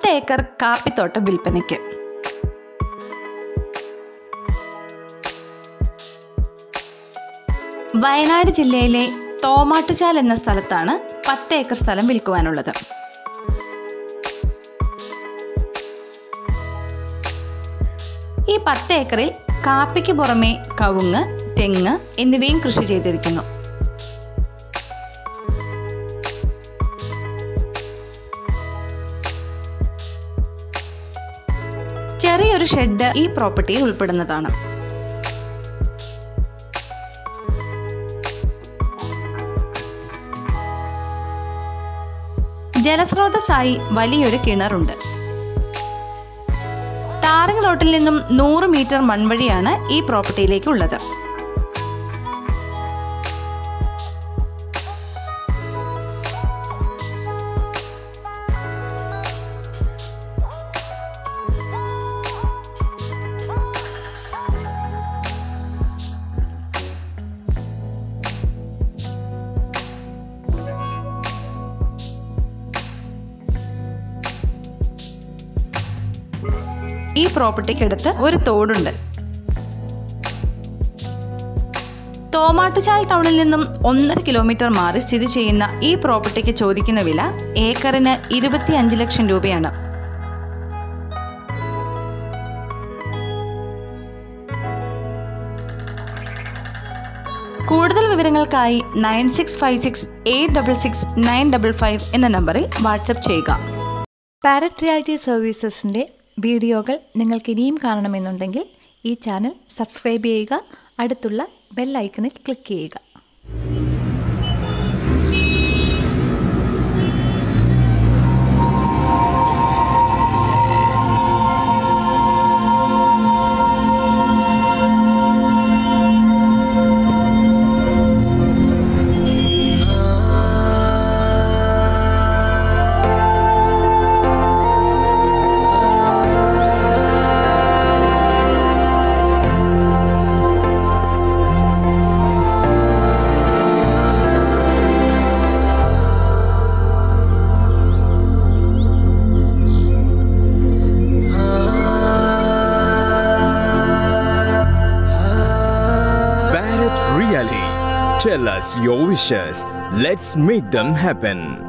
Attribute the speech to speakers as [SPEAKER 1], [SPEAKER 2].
[SPEAKER 1] പത്ത് ഏക്കർ കാപ്പിത്തോട്ടം വിൽപ്പനയ്ക്ക് വയനാട് ജില്ലയിലെ തോമാട്ടുചാൽ എന്ന സ്ഥലത്താണ് പത്ത് ഏക്കർ സ്ഥലം വിൽക്കുവാനുള്ളത് ഈ പത്ത് ഏക്കറിൽ കാപ്പിക്ക് പുറമെ കവുങ്ങ് തെങ്ങ് എന്നിവയും കൃഷി ചെയ്തിരിക്കുന്നു ചെറിയൊരു ഷെഡ് ഈ പ്രോപ്പർട്ടിയിൽ ഉൾപ്പെടുന്നതാണ് ജലസ്രോതസ്സായി വലിയൊരു കിണറുണ്ട് ടാറിംഗ് റോട്ടിൽ നിന്നും നൂറ് മീറ്റർ മൺവഴിയാണ് ഈ പ്രോപ്പർട്ടിയിലേക്ക് ഉള്ളത് ഈ പ്രോപ്പർട്ടിക്കടുത്ത് ഒരു തോടുണ്ട് തോമാട്ടുചാൽ ടൗണിൽ നിന്നും ഒന്നര കിലോമീറ്റർ മാറി സ്ഥിതി ചെയ്യുന്ന ഈ പ്രോപ്പർട്ടിക്ക് ചോദിക്കുന്ന വില ഏക്കറിന് ഇരുപത്തിയഞ്ച് ലക്ഷം രൂപയാണ് കൂടുതൽ വിവരങ്ങൾക്കായി nine six five six eight double six nine double five എന്ന നമ്പറിൽ വാട്സപ്പ് ചെയ്യുക
[SPEAKER 2] പാരറ്റ് റിയാലിറ്റി സർവീസസിൻ്റെ വീഡിയോകൾ നിങ്ങൾക്ക് ഇനിയും കാണണമെന്നുണ്ടെങ്കിൽ ഈ ചാനൽ സബ്സ്ക്രൈബ് ചെയ്യുക അടുത്തുള്ള ബെൽ ഐക്കണിൽ ക്ലിക്ക് ചെയ്യുക
[SPEAKER 3] Parrot Realty. Tell us your wishes. Let's make them happen.